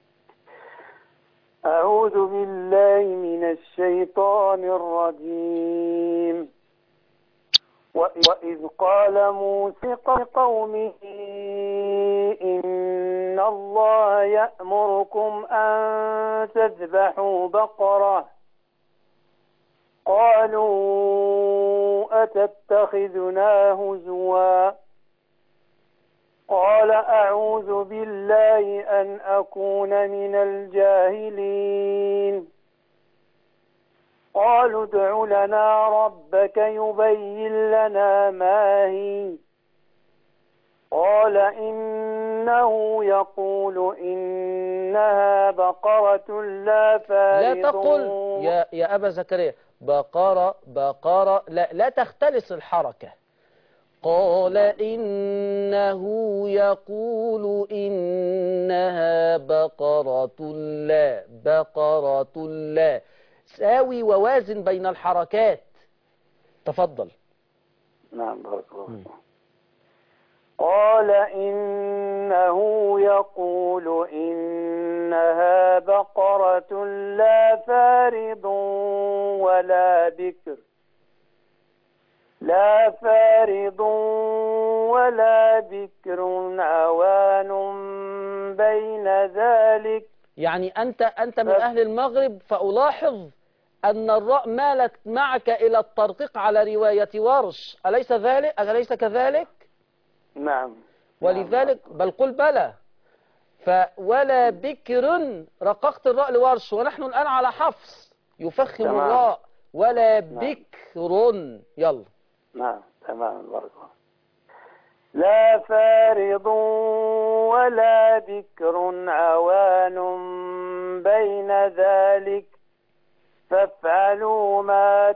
أعوذ بالله من الشيطان الرجيم وإ- وإذ قال موسى قومه إن الله يأمركم أن تذبحوا بقرة قالوا أتتخذنا هزوا قال أعوذ بالله أن أكون من الجاهلين قالوا ادع لنا ربك يبين لنا ما هي قال إنه يقول إنها بقرة لا لا فارض تقل يا يا ابا زكريا بقره بقره لا لا تختلس الحركه قال إنه يقول إنها بقرة لا بقرة لا ساوي ووازن بين الحركات تفضل نعم بارك الله فيكم. قال إنه يقول إنها بقرة لا فارض ولا بكر لا فارض ولا بكر عوان بين ذلك يعني أنت أنت من أهل المغرب فألاحظ أن الراء مالت معك إلى الترقيق على رواية ورش أليس ذلك أليس كذلك نعم ولذلك بل قل بلى فولا بكر رققت الراء لورش ونحن الآن على حفص يفخم تمام. الراء ولا بكر يلا نعم تمام بارك الله لا فارض ولا بكر عوان بين ذلك فافعلوا ما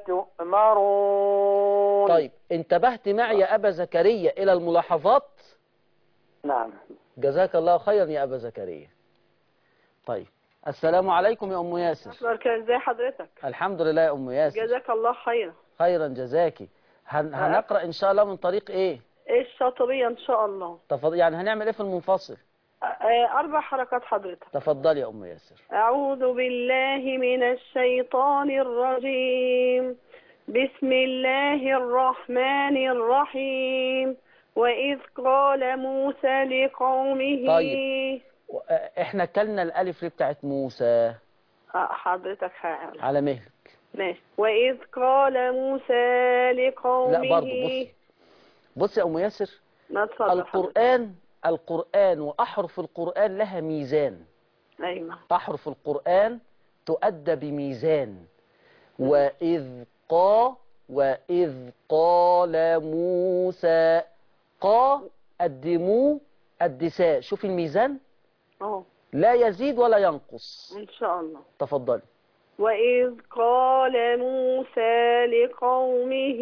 تؤمرون طيب انتبهت معي يا أبا زكريا إلى الملاحظات نعم جزاك الله خيرا يا أبا زكريا طيب السلام عليكم يا أم ياسر بارك ازي حضرتك الحمد لله يا أم ياسر جزاك الله خيرا خيرا جزاكي هن... هنقرأ إن شاء الله من طريق إيه ايه الشاطبية ان شاء الله تفضل يعني هنعمل إيه في المنفصل آه، اربع حركات حضرتك تفضل يا أم ياسر أعوذ بالله من الشيطان الرجيم بسم الله الرحمن الرحيم وإذ قال موسى لقومه طيب. و- إحنا كلنا الألف اللي بتاعت موسى آه، حضرتك حاجة على مهلك ماشي وإذ قال موسى لقومه لا برضه بص بص يا أم ياسر ما اتفضل حضرتك. القرآن القرآن وأحرف القرآن لها ميزان أيوة أحرف القرآن تؤدى بميزان وإذ قا وإذ قال موسى قا قدموا الدساء شوف الميزان أهو لا يزيد ولا ينقص إن شاء الله تفضلي وإذ قال موسى لقومه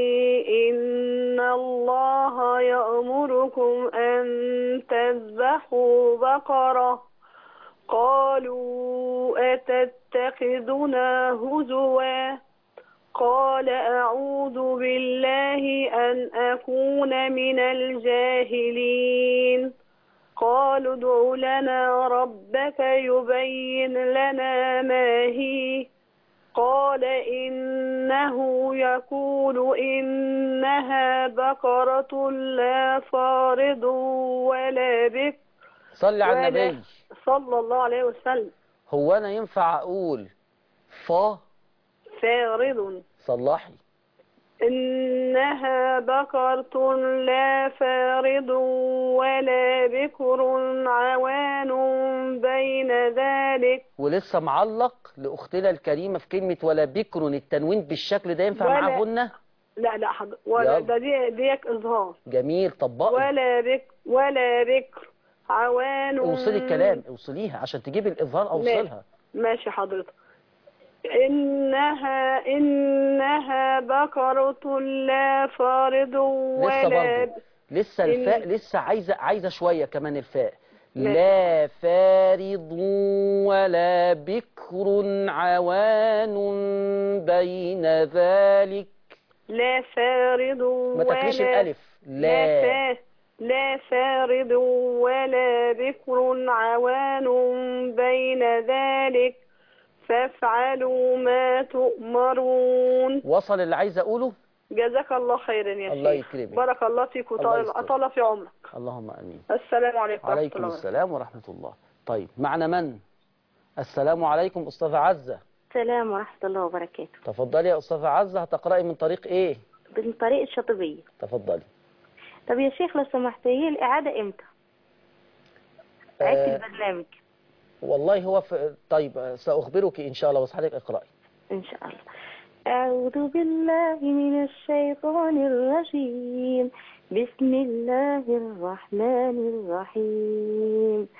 إن الله يأمركم أن تذبحوا بقرة قالوا أتتخذنا هزوا قال أعوذ بالله أن أكون من الجاهلين قالوا ادع لنا ربك يبين لنا ما هي قال إنه يقول إنها بقرة لا فارض ولا بكر صلي على ولا- النبي صلى الله عليه وسلم هو انا ينفع اقول ف فارض صلحي إنها بقرة لا فارض ولا بكر عوان بين ذلك ولسه معلق لاختنا الكريمه في كلمه ولا بكر التنوين بالشكل ده ينفع ولا- معاه غنه لا لا حضر ولا يلا. ده دي ديك إظهار جميل طبقي ولا بك ولا بكر عوان اوصلي الكلام اوصليها عشان تجيب الاظهار اوصلها ماشي حضرتك إنها إنها بقرة لا فارض لسه ولا برضه لسه إن- الفاء لسه عايزه عايزه شويه كمان الفاء ماشي. لا فارض ولا بكر عوان بين ذلك لا فارض ما تاكليش ولا الالف لا لا فا لا فارض ولا بكر عوان بين ذلك فافعلوا ما تؤمرون وصل اللي عايز اقوله جزاك الله خيرا يا الله شيخ يكرمك. بارك الله فيك الله وطال يستر. أطال في عمرك اللهم امين السلام عليكم ورحمة عليكم الله وبركاته السلام ورحمه الله طيب معنا من السلام عليكم استاذه عزه السلام ورحمة الله وبركاته تفضلي يا استاذه عزه هتقراي من طريق ايه من طريق الشاطبية تفضلي طب يا شيخ لو سمحت هي الإعادة إمتى؟ عدت آه البرنامج والله هو في طيب ساخبرك ان شاء الله بس حضرتك اقراي إن شاء الله أعوذ بالله من الشيطان الرجيم بسم الله الرحمن الرحيم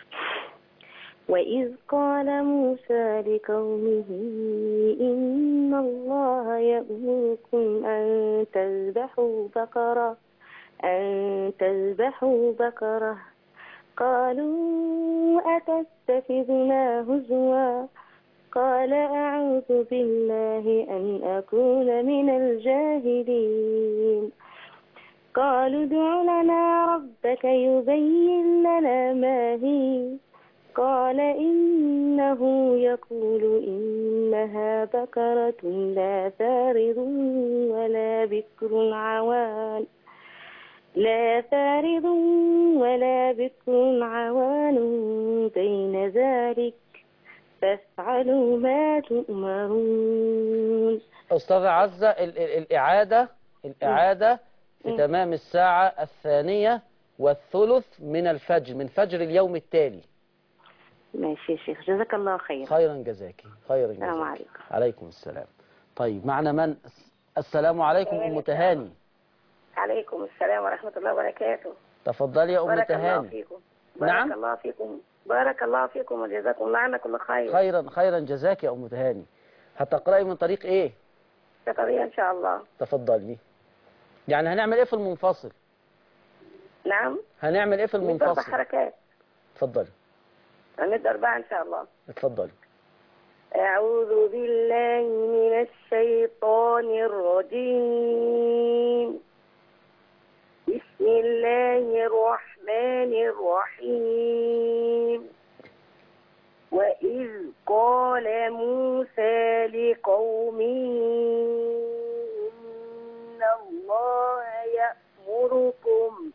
وإذ قال موسى لقومه إن الله يأمركم أن تذبحوا بقرة أن تذبحوا بقرة قالوا أتتخذنا هزوا قال أعوذ بالله أن أكون من الجاهلين قالوا ادع لنا ربك يبين لنا ما هي قال إنه يقول إنها بقرة لا فارض ولا بكر عوان لا فارض ولا بكر عوان بين ذلك فافعلوا ما تؤمرون أستاذة عزة ال- ال- الإعادة الإعادة في مم. تمام الساعة الثانية والثلث من الفجر من فجر اليوم التالي ماشي يا شيخ جزاك الله خير خيرا جزاك خيرا السلام جزاك عليكم عليكم السلام طيب معنا من السلام عليكم أم تهاني عليكم السلام ورحمة الله وبركاته تفضلي يا أم بارك الله تهاني فيكم بارك نعم. الله فيكم بارك الله فيكم وجزاكم الله عنا كل خير خيرا خيرا جزاك يا أم تهاني هتقرأي من طريق إيه شكرا إن شاء الله تفضلي يعني هنعمل إيه في المنفصل نعم هنعمل إيه في نضرب المنفصل حركات تفضلي هندي أربعة إن شاء الله اتفضلي أعوذ بالله من الشيطان الرجيم بسم الله الرحمن الرحيم وإذ قال موسى لقومه إن الله يأمركم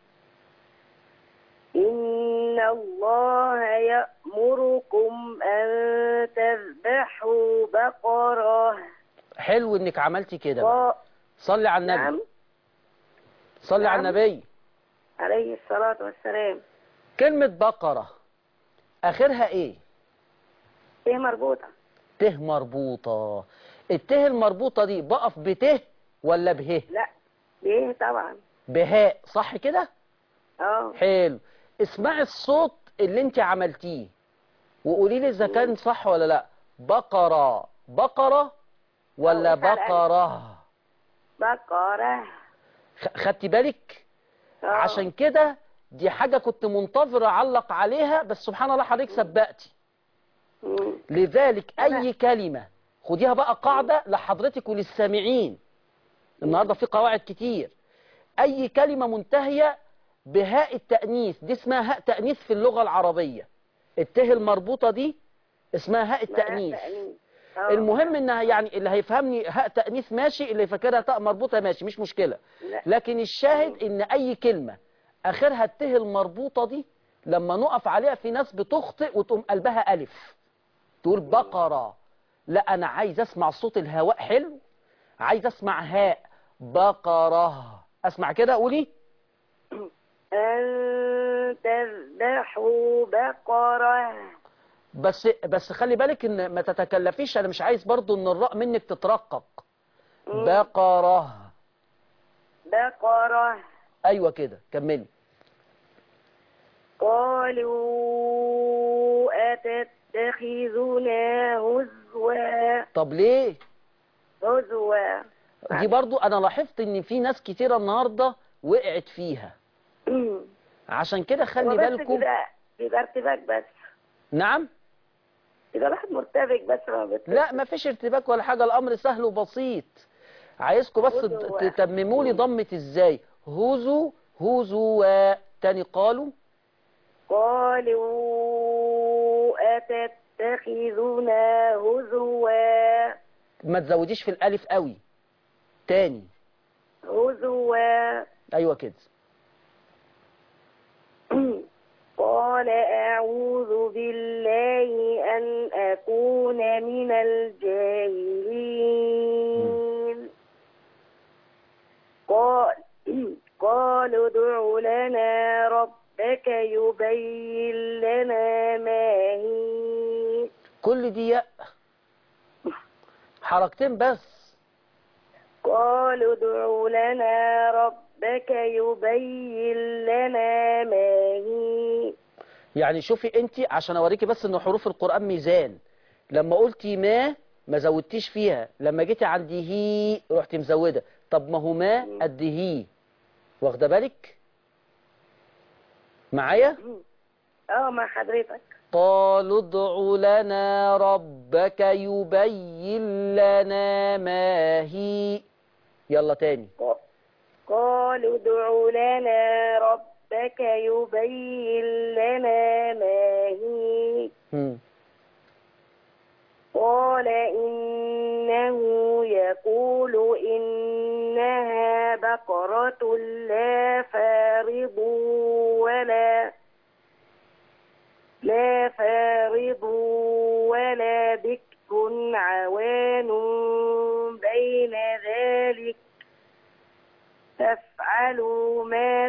إن الله يأمركم أن تذبحوا بقرة حلو إنك عملتي كده بقى. ق- صلي على النبي نعم صلي على نعم. النبي عليه الصلاة والسلام كلمة بقرة آخرها إيه؟ هي مربوطة ته مربوطة الته المربوطة دي بقف بته ولا به؟ لا ليه طبعا بهاء صح كده؟ اه حلو اسمعي الصوت اللي انت عملتيه وقولي لي اذا كان صح ولا لا بقرة بقرة ولا أه، اسأل أنا. بقرة بقرة خ- خدتي بالك آه. عشان كده دي حاجة كنت منتظر اعلق عليها بس سبحان الله حضرتك سبقتي مم. لذلك أنا- اي كلمة خديها بقى قاعدة لحضرتك وللسامعين النهاردة في قواعد كتير اي كلمة منتهية بهاء التأنيث دي اسمها هاء تأنيث في اللغة العربية الته المربوطة دي اسمها هاء التأنيث آه. المهم انها يعني اللي هيفهمني هاء تأنيث ماشي اللي فاكرها تاء مربوطة ماشي مش مشكلة لا. لكن الشاهد ان اي كلمة اخرها الته المربوطة دي لما نقف عليها في ناس بتخطئ وتقوم قلبها الف تقول بقرة لا أنا عايز أسمع صوت الهواء حلو عايز أسمع هاء بقرة أسمع كده قولي أن تذبحوا بقرة بس بس خلي بالك ان ما تتكلفيش انا مش عايز برضو ان الراء منك تترقق بقرة بقرة ايوه كده كملي قالوا أتتخذنا هزوا طب ليه هزوا دي برضو انا لاحظت ان في ناس كتيرة النهاردة وقعت فيها عشان كده خلي وبس بالكم بيبقى بيبقى ارتباك بس نعم يبقى الواحد مرتبك بس ما بت... لا ما فيش ارتباك ولا حاجة الامر سهل وبسيط عايزكم بس هزوا. تتمموا لي ضمة ازاي هزو هزوا تاني قالوا قالوا أتتخذنا هزوا ما تزوديش في الالف قوي تاني هزوا ايوه كده قال أعوذ بالله أن أكون من الجاهلين قال قالوا ادع لنا ربك يبين لنا ما هي كل دي ياء حركتين بس قالوا ادع لنا ربك يبين لنا ما هي يعني شوفي انت عشان اوريكي بس ان حروف القرآن ميزان لما قلتي ما ما زودتيش فيها لما جيتي عند هي رحتي مزودة طب ما هو ما قد هي واخده بالك معايا اه مع حضرتك قالوا ادع لنا ربك يبين لنا ما هي يلا تاني قالوا ادع لنا ربك يبين لنا ما هي هم. قال إنه يقول إنها بقرة لا فارض ولا لا فارض ولا بكر عوان بين ذلك فافعلوا ما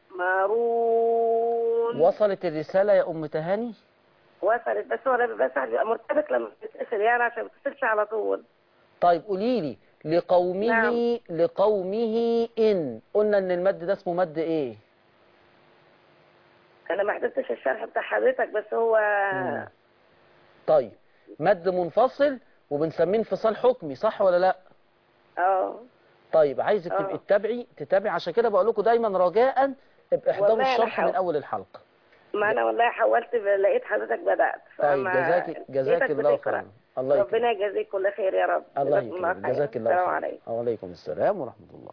تؤمرون وصلت الرسالة يا أم تهاني وصلت بس هو بس بيبقى مرتبك لما بتتصل يعني عشان ما بتتصلش على طول طيب قولي لي لقومه نعم. لقومه إن قلنا إن المد ده اسمه مد إيه انا ما حضرتش الشرح بتاع حضرتك بس هو طيب مد منفصل وبنسميه انفصال حكمي صح ولا لا اه طيب عايزك آه. تبقي تتابعي تتابعي عشان كده بقول لكم دايما رجاء ابقى احضروا والله أنا الشرح حاول. من اول الحلقة ما انا والله حاولت ب- لقيت حضرتك بدأت طيب فما- جزاك جزاك لقيتك الله بتقرأ. خيرا الله يكرمك ربنا يجازيك كل خير يا رب الله جزاكم الله يكرمك خير. جزاك الله السلام خير عليكم وعليكم السلام ورحمة الله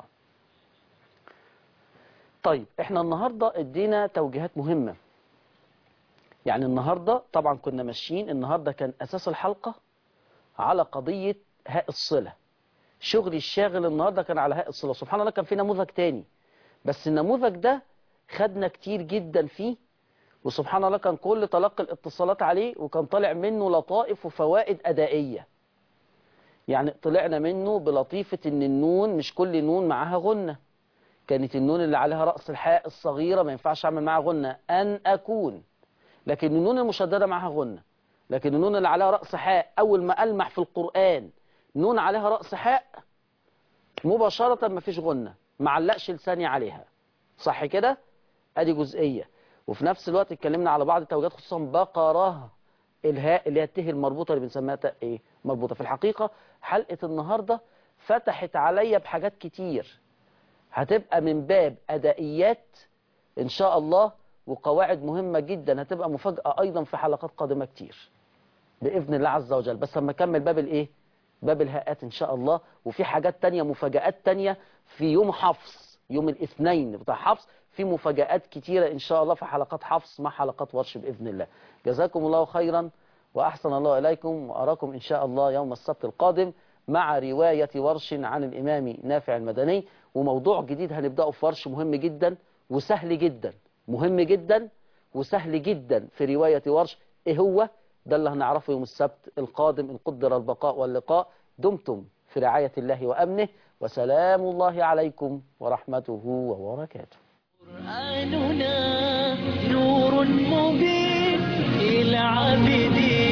طيب احنا النهاردة ادينا توجيهات مهمة يعني النهاردة طبعا كنا ماشيين النهاردة كان اساس الحلقة على قضية هاء الصلة شغلي الشاغل النهاردة كان على هاء الصلة سبحان الله كان في نموذج تاني بس النموذج ده خدنا كتير جدا فيه وسبحان الله كان كل تلقي الاتصالات عليه وكان طالع منه لطائف وفوائد أدائية يعني طلعنا منه بلطيفة ان النون مش كل نون معاها غنة كانت النون اللي عليها رأس الحاء الصغيرة ما ينفعش اعمل معاها غنة ان اكون لكن النون المشددة معاها غنة لكن النون اللي عليها رأس حاء اول ما ألمح في القرآن نون عليها رأس حاء مباشرة ما فيش غنة ما علقش لساني عليها صح كده ادي جزئية وفي نفس الوقت اتكلمنا على بعض التوجيهات خصوصا بقرة الهاء اللي هي الته المربوطة اللي بنسميها تاء ايه مربوطة في الحقيقة حلقة النهاردة فتحت عليا بحاجات كتير هتبقى من باب أدائيات إن شاء الله وقواعد مهمة جدا هتبقى مفاجأة أيضا في حلقات قادمة كتير بإذن الله عز وجل بس لما أكمل باب الإيه باب الهاءات إن شاء الله وفي حاجات تانية مفاجآت تانية في يوم حفص يوم الاثنين بتاع حفص في مفاجآت كتيرة إن شاء الله في حلقات حفص مع حلقات ورش بإذن الله جزاكم الله خيرا وأحسن الله إليكم وأراكم إن شاء الله يوم السبت القادم مع رواية ورش عن الإمام نافع المدني وموضوع جديد هنبدأه في ورش مهم جدا وسهل جدا مهم جدا وسهل جدا في رواية ورش إيه هو ده اللي هنعرفه يوم السبت القادم إن قدر البقاء واللقاء دمتم في رعاية الله وأمنه وسلام الله عليكم ورحمته وبركاته قرآننا نور مبين للعابدين